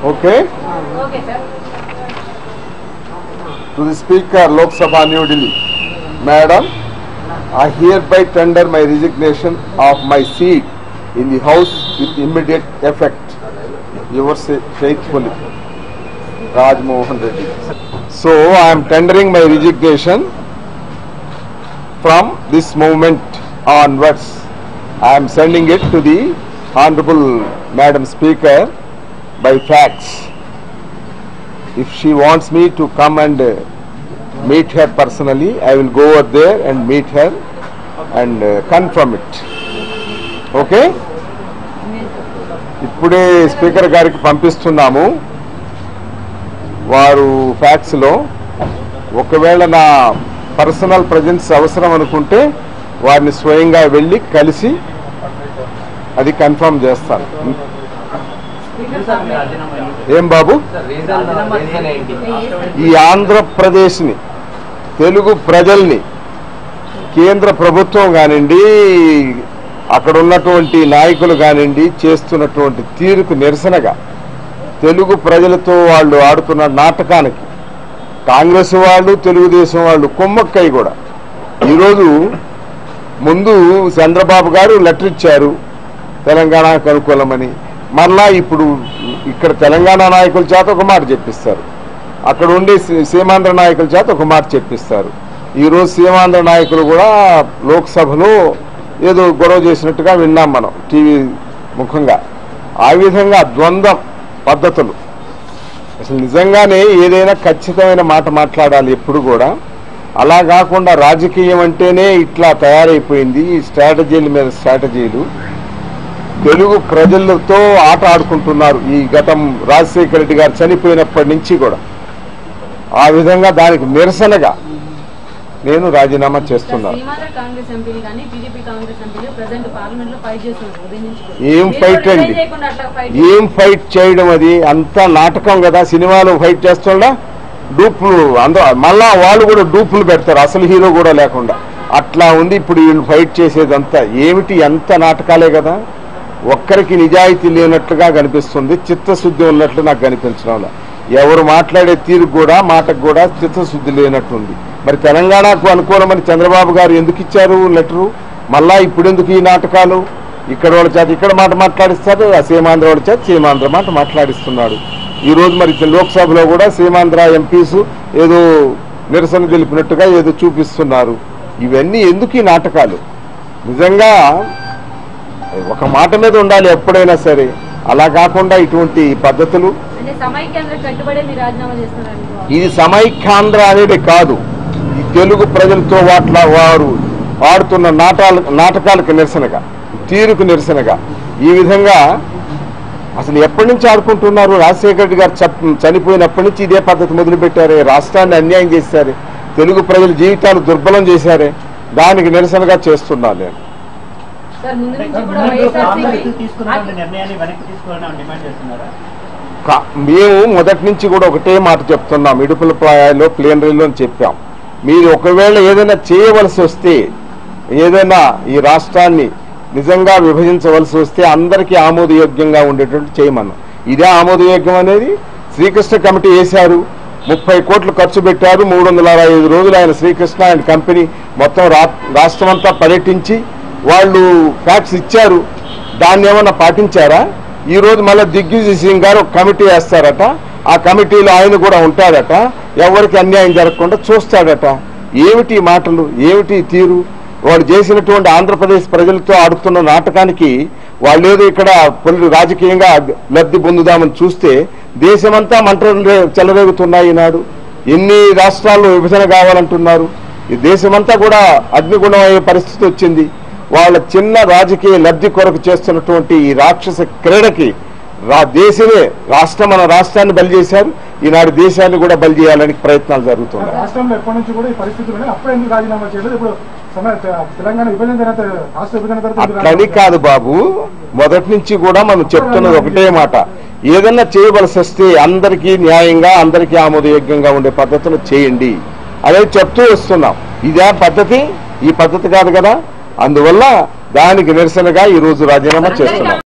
Okay? Okay sir To the Speaker, Lok Sabha, New Delhi. Madam, I hereby tender my resignation of my seat in the House with immediate effect. Yours faithfully, Raj Mohan Reddy. So I am tendering my resignation from this moment onwards. I am sending it to the Honorable Madam Speaker by fax. If she wants me to come and uh, meet her personally, I will go over there and meet her and uh, confirm it. Okay? ఇప్పుడే speaker గారికి పంపిస్తున్నాము వారు ఫ్యాక్స్లో ఒకవేళ నా personal presence అవసరం అనుకుంటే వారిని స్వయంగా వెళ్ళి కలిసి అది కన్ఫర్మ్ చేస్తాను ఏం బాబు ఈ ఆంధ్రప్రదేశ్ని తెలుగు ప్రజల్ని కేంద్ర ప్రభుత్వం కానివ్వండి అక్కడ ఉన్నటువంటి నాయకులు కానివ్వండి చేస్తున్నటువంటి తీరుకు నిరసనగా తెలుగు ప్రజలతో వాళ్ళు ఆడుతున్న నాటకానికి కాంగ్రెస్ వాళ్ళు తెలుగుదేశం వాళ్ళు కుమ్మక్కై కూడా ఈరోజు ముందు చంద్రబాబు గారు లెటర్ ఇచ్చారు తెలంగాణకు అనుకూలమని మరలా ఇప్పుడు ఇక్కడ తెలంగాణ నాయకుల చేత ఒక మాట చెప్పిస్తారు అక్కడ ఉండే సీ- సీమాంధ్ర నాయకుల చేత ఒక మాట చెప్పిస్తారు ఈరోజు సీమాంధ్ర నాయకులు కూడా లోక్సభలో ఏదో గొడవ చేసినట్టుగా విన్నాం మనం టీవీ ముఖంగా ఆ విధంగా ద్వంద్వ పద్ధతులు అసలు నిజంగానే ఏదైనా ఖచ్చితమైన మాట మాట్లాడాలి ఎప్పుడు కూడా అలా కాకుండా రాజకీయం అంటేనే ఇట్లా తయారైపోయింది ఈ స్ట్రాటజీల మీద స్ట్రాటజీలు తెలుగు ప్రజలతో ఆట ఆడుకుంటున్నారు ఈ గతం రాజశేఖర రెడ్డి గారు చనిపోయినప్పటి నుంచి కూడా ఆ విధంగా దానికి నిరసనగా నేను రాజీనామా చేస్తున్నాను సీమాంధ్ర కాంగ్రెస్ ఎంపీలు కానీ టీడీపీ కాంగ్రెస్ ఎంపీలు ప్రజెంట్ పార్లమెంట్ లో ఫైట్ చేస్తున్నారు ఉదయం నుంచి కూడా. ఏం మీరు ఫైట్ కూడా అండి? రిజైన్ చేయకుండా అట్లా ఫైట్ ఏం ఫైట్ చేయడం అది అంతా నాటకం కదా సినిమాలు ఫైట్ చేస్తుండా డూప్లు అందరూ మళ్ళా వాళ్ళు కూడా డూప్లు పెడతారు అసలు హీరో కూడా లేకుండా అట్లా ఉంది ఇప్పుడు వీళ్ళు ఫైట్ చేసేదంతా ఏమిటి ఎంత నాటకాలే కదా ఒక్కరికి నిజాయితీ లేనట్లుగా కనిపిస్తుంది చిత్తశుద్ధి ఉన్నట్లు నాకు కనిపించడం లే. ఎవరు మాట్లాడే తీరు కూడా మాటకు కూడా చిత్తశుద్ధి లేనట్టుంది మరి తెలంగాణకు అనుకూలమని చంద్రబాబు గారు ఎందుకు ఇచ్చారు లెటరు మళ్ళా ఇప్పుడు ఎందుకు ఈ నాటకాలు ఇక్కడ వాళ్ళ చేత ఇక్కడ మాట మాట్లాడిస్తారు ఆ సీమాంధ్ర వాళ్ళ చేత సీమాంధ్ర మాట మాట్లాడిస్తున్నాడు ఈ రోజు మరి లోక్సభలో కూడా సీమాంధ్ర ఎంపీస్ ఏదో నిరసన తెలిపినట్టుగా ఏదో చూపిస్తున్నారు ఇవన్నీ ఎందుకు ఈ నాటకాలు నిజంగా ఒక మాట మీద ఉండాలి ఎప్పుడైనా సరే అలా కాకుండా ఇటువంటి పద్ధతులు అంటే సమైక్యాంధ్ర కట్టుబడే మీరు రాజీనామా చేస్తున్నారండి ఇది సమైక్యాంధ్ర అనేది కాదు ఈ తెలుగు ప్రజలతో వాట్ల వారు ఆడుతున్న నాటాల నాటకాలకు నిరసనగా తీరుకు నిరసనగా ఈ విధంగా అసలు ఎప్పటి నుంచి ఆడుకుంటున్నారు రాజశేఖర రెడ్డి గారు చప్- చనిపోయినప్పటి నుంచి ఇదే పద్ధతి మొదలుపెట్టారే రాష్ట్రాన్ని అన్యాయం చేశారే తెలుగు ప్రజల జీవితాలు దుర్బలం చేశారే దానికి నిరసనగా చేస్తున్నాను నేను సార్ ముందు నుంచి సార్, కూడా ముందు కాంగ్రెస్ వైఎస్ఆర్సీపీ తీసుకున్నటువంటి నిర్ణయాన్ని వెనక్కి తీసుకోవాలని డిమాండ్ చేస్తున్నారా కా- మేము మొదటి నుంచి కూడా ఒకటే మాట చెప్తున్నాం ఇడుపుల ప్రాయాల్లో ప్లేనరీలో అని చెప్పాం మీరు ఒకవేళ ఏదైనా చేయవలసి వస్తే ఏదైనా ఈ రాష్ట్రాన్ని నిజంగా విభజించవలసి వస్తే అందరికీ ఆమోదయోగ్యంగా ఉండేటట్టు చేయమన్నాం ఇదే ఆమోదయోగ్యం అనేది శ్రీకృష్ణ కమిటీ వేశారు ముప్పై కోట్లు ఖర్చు పెట్టారు మూడు వందల అరవై ఐదు రోజులు ఆయన శ్రీకృష్ణ అండ్ కంపెనీ మొత్తం రా రాష్ట్రమంతా పర్యటించి వాళ్ళు ఫ్యాక్స్ ఇచ్చారు దాన్ని ఏమన్నా పాటించారా ఈ రోజు మళ్ళీ దిగ్విజయ్ సింగ్ గారు ఒక కమిటీ వేస్తారట ఆ కమిటీలో ఆయన కూడా ఉంటాడట ఎవరికి అన్యాయం జరగకుండా చూస్తాడట ఏమిటి ఈ మాటలు ఏమిటి ఈ తీరు వాళ్ళు చేసినటువంటి ఆంధ్రప్రదేశ్ ప్రజలతో ఆడుతున్న నాటకానికి వాళ్ళు ఏదో ఇక్కడ పొలి రాజకీయంగా లబ్ధి పొందుదామని చూస్తే దేశమంతా మంటలు రే- చెలరేగుతున్నాయి ఈనాడు ఎన్ని రాష్ట్రాల్లో విభజన కావాలంటున్నారు ఈ దేశమంతా కూడా అగ్నిగుణం అయ్యే పరిస్థితి వచ్చింది వాళ్ళ చిన్న రాజకీయ లబ్ధి కొరకు చేస్తున్నటువంటి ఈ రాక్షస క్రీడకి రా దేశమే రాష్ట్రం మన రాష్ట్రాన్ని బలి చేశారు ఈనాడు దేశాన్ని కూడా బలి చేయాలని ప్రయత్నాలు జరుగుతున్నాయి రాష్ట్రంలో ఎప్పటి నుంచి కూడా ఈ పరిస్థితులు ఉన్నాయి అప్పుడే ఎందుకు రాజీనామా చేయలేదు ఇప్పుడు సమయ తెలంగాణ విభజన తర్వాత రాష్ట్ర విభజన తర్వాత ఎందుకు అట్లని రాజీనామా కాదు బాబు మొదటి నుంచి కూడా మనం చెప్తున్నది ఒకటే మాట ఏదన్నా చేయవలసి వస్తే అందరికీ న్యాయంగా అందరికీ ఆమోదయోగ్యంగా ఉండే పద్ధతులు చేయండి అదే చెప్తూ వస్తున్నాం ఇదే పద్ధతి ఈ పద్ధతి కాదు కదా అందువల్ల దానికి నిరసనగా ఈ రోజు రాజీనామా చేస్తున్నాం